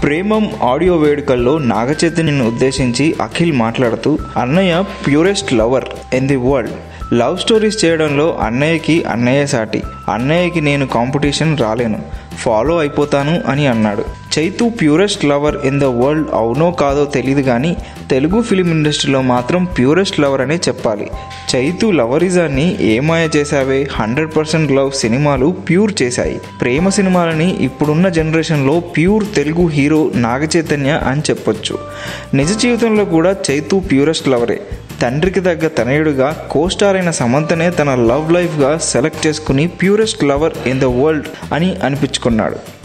Premam audio వేడుకల్లో నాగచైతన్యను ఉద్దేశించి అఖిల్ మాట్లాడుతూ అన్నయ్య purest lover in the world love stories చేయడంలో అన్నయ్యకి అన్నయ్య సాటి అన్నయ్యకి నేను కాంపిటీషన్ రాలేను ఫాలో అయిపోతాను అని అన్నాడు Chaitu purest lover in the world అవునో కాదో తెలియదు కానీ తెలుగు ఫిలిం ఇండస్ట్రీలో మాత్రం ప్యూరెస్ట్ లవర్ అనే చెప్పాలి చైతు లవరిజాన్ని Ye Maaya Chesave hundred percent love సినిమాలు ప్యూర్ చేశాయి ప్రేమ సినిమాలని ఇప్పుడున్న జనరేషన్లో ప్యూర్ తెలుగు హీరో నాగచైతన్య అని చెప్పొచ్చు నిజ జీవితంలో కూడా చైతు ప్యూరెస్ట్ లవరే తండ్రికి తగ్గ తనయుడుగా కోస్టార్ అయిన సమంతనే తన లవ్ లైఫ్గా సెలెక్ట్ చేసుకుని purest lover in the world అని అనిపించుకున్నాడు